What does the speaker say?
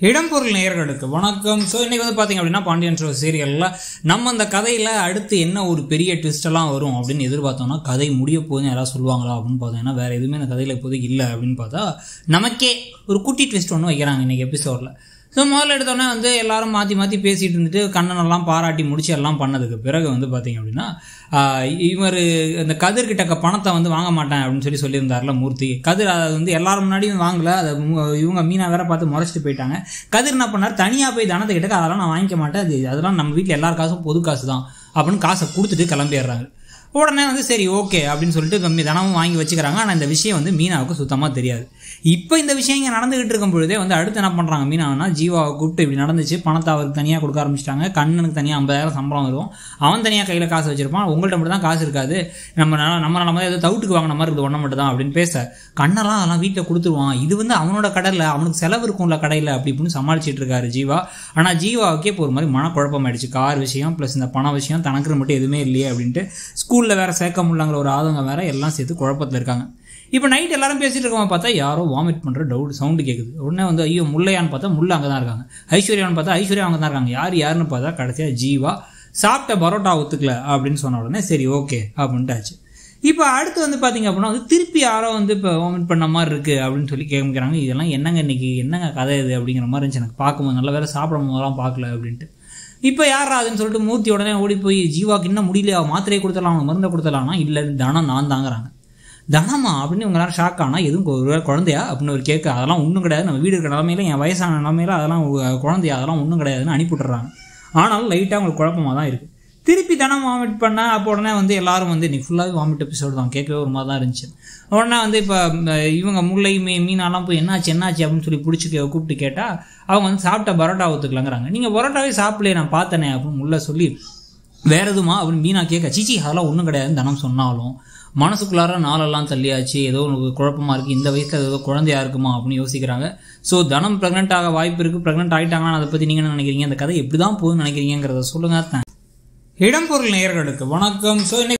இடம்பொருள் நேயர்களுக்கு வணக்கம் ஸோ இன்னைக்கு வந்து பார்த்தீங்க அப்படின்னா பாண்டியன் ஷோ சீரியலில் நம்ம அந்த கதையில் அடுத்து என்ன ஒரு பெரிய twist எல்லாம் வரும் அப்படின்னு எதிர்பார்த்தோம்னா கதை முடிய போகுதுன்னு யாராவது சொல்லுவாங்களா அப்படின்னு பார்த்தோம்னா வேறு எதுவுமே அந்த கதையில் இப்போதைக்கு இல்லை அப்படின்னு பார்த்தா நமக்கே ஒரு குட்டி ட்விஸ்ட் ஒன்று வைக்கிறாங்க இன்னைக்கு எபிசோடில் ஸோ முதல்ல எடுத்தோடனே வந்து எல்லாரும் மாற்றி மாற்றி பேசிகிட்டு இருந்துட்டு கண்ணனெல்லாம் பாராட்டி முடிச்சு எல்லாம் பண்ணதுக்கு பிறகு வந்து பார்த்தீங்க அப்படின்னா இவர் இந்த கதிர்கிட்ட பணத்தை வந்து வாங்க மாட்டேன் அப்படின்னு சொல்லி சொல்லியிருந்தார்ல மூர்த்தி கதிர் அதை வந்து எல்லாரும் முன்னாடியும் வாங்கல அதை மு- இவங்க மீனா வேற பார்த்து முறைச்சிட்டு போயிட்டாங்க கதிர் என்ன பண்ணார் தனியாக போய் தனத்தை கிட்ட அதெல்லாம் நான் வாங்கிக்க மாட்டேன் அது அதெல்லாம் நம்ம வீட்டில் எல்லார் காசும் பொது காசு தான் அப்படின்னு காசை கொடுத்துட்டு கிளம்பிடுறாங்க உடனே வந்து சரி ஓகே அப்படின்னு சொல்லிட்டு கம்மி தனமும் வாங்கி வச்சுக்கிறாங்க ஆனால் இந்த விஷயம் வந்து மீனாவுக்கு சுத்தமாக தெரியாது இப்போ இந்த விஷயம் இங்கே நடந்துகிட்டு இருக்கும் பொழுதே வந்து அடுத்து என்ன பண்ணுறாங்க மீனானா ஜீவாவை கூப்பிட்டு இப்படி நடந்துச்சு பணத்தை அவருக்கு தனியாக கொடுக்க ஆரம்பிச்சிட்டாங்க கண்ணனுக்கு தனியாக ஐம்பதாயிரம் சம்பளம் வரும் அவன் தனியாக கையில் காசு வச்சிருப்பான் உங்கள்கிட்ட மட்டும் தான் காசு இருக்காது நம்ம நல- நம்ம நம்ம ஏதோ தவுட்டுக்கு வாங்கின மாதிரி இருக்குது ஒன்றை மட்டும் தான் அப்படின்னு பேச கண்ணெல்லாம் அதெல்லாம் வீட்டில் கொடுத்துருவான் இது வந்து அவனோட கடையில் அவனுக்கு செலவு இருக்கும்ல கடையில் அப்படி இப்படின்னு சமாளிச்சிட்டு இருக்காரு ஜீவா ஆனால் ஜீவாவுக்கே இப்போ ஒரு மாதிரி மனக்குழப்பம் ஆயிடுச்சு கார் விஷயம் ப்ளஸ் இந்த பண விஷயம் தனக்கு மட்டும் எதுவுமே இல்லையே அப்படின்ட்டு ஸ்கூலில் வேற சேர்க்க முடியலங்கிற ஒரு ஆதங்கம் வேற எல்லாம் சேர்த்து குழப்பத்தில் இருக்காங்க இப்போ நைட் எல்லாரும் பேசிட்டு இருக்கவங்க பார்த்தா யாரோ வாமிட் பண்ணுற டவுட் சவுண்டு கேட்குது உடனே வந்து ஐயோ முல்லையான்னு பார்த்தா முல்லை அங்கே தான் இருக்காங்க ஐஸ்வர்யான்னு பார்த்தா ஐஸ்வர்யா அங்கே தான் இருக்காங்க யார் யாருன்னு பார்த்தா கடைசியாக ஜீவா சாப்பிட்ட பரோட்டா ஒத்துக்கல அப்படின்னு சொன்ன உடனே சரி ஓகே அப்படின்ட்டு ஆச்சு இப்போ அடுத்து வந்து பார்த்தீங்க அப்படின்னா வந்து திருப்பி யாரோ வந்து இப்போ வாமிட் பண்ண மாதிரி இருக்குது அப்படின்னு சொல்லி கேட்குறாங்க இதெல்லாம் என்னங்க இன்னைக்கு என்னங்க கதை இது அப்படிங்கிற மாதிரி இருந்துச்சு எனக்கு பார்க்கும்போது நல்ல வேலை சாப்பிடும் போதெல்லாம் பார்க்கல அப்படின்ட்டு இப்போ யாரா அதுன்னு சொல்லிட்டு மூர்த்தி உடனே ஓடி போய் ஜீவாக்கு இன்னும் முடியலையா மாத்திரையை கொடுத்துடலாம் அவனுக்கு மருந்தை கொடுத்துடலாம்னா இல்லை தனம் நான் தாங்குறாங்க தனமா அப்படின்னு இவங்க எல்லாரும் ஷாக் ஆனால் எதுவும் ஒரு வேளை குழந்தையா அப்படின்னு ஒரு கேட்க அதெல்லாம் ஒன்றும் கிடையாது நம்ம வீடு இருக்கிற நிலமையில என் வயசான நிலமையில அதெல்லாம் ஒரு குழந்தையா அதெல்லாம் ஒன்றும் கிடையாதுன்னு அனுப்பிவிட்டுறாங்க ஆனாலும் லைட்டாக அவங்களுக்கு குழப்பமாக தான் இருக்குது திருப்பி தனம் வாமிட் பண்ண அப்போ உடனே வந்து எல்லாரும் வந்து இன்னைக்கு ஃபுல்லாகவே வாமிட் எபிசோடு தான் கேட்கவே ஒரு மாதிரி தான் இருந்துச்சு உடனே வந்து இப்போ இவங்க முல்லை மீ மீனாலாம் போய் என்னாச்சு என்னாச்சு அப்படின்னு சொல்லி பிடிச்சி கே- கூப்பிட்டு கேட்டால் அவங்க வந்து சாப்பிட்ட பரோட்டா ஒத்துக்கலாங்கிறாங்க நீங்கள் பரோட்டாவே சாப்பிடலையே நான் பார்த்தனே அப்படின்னு முல்லை சொல்லி வேற எதுமா அப்படின்னு மீனா கேட்க சீச்சி அதெல்லாம் ஒன்றும் கிடையாதுன்னு தனம் சொன்னாலும் மனசுக்குள்ளார நாளெல்லாம் தள்ளியாச்சு ஏதோ உனக்கு குழப்பமா இருக்குது இந்த வயசில் ஏதோ குழந்தையா இருக்குமா அப்படின்னு யோசிக்கிறாங்க ஸோ தனம் ப்ரெக்னென்ட் ஆக வாய்ப்பு இருக்குது ப்ரெக்னென்ட் ஆகிட்டாங்கன்னா அதை பற்றி நீங்கள் என்ன நினைக்கிறீங்க அந்த கதை எப்படி தான் போகுதுன்னு நினைக்கிறீங்கிறத சொல்லுங்க இடம்பொருள் நேயர்களுக்கு வணக்கம் ஸோ இன்னைக்கு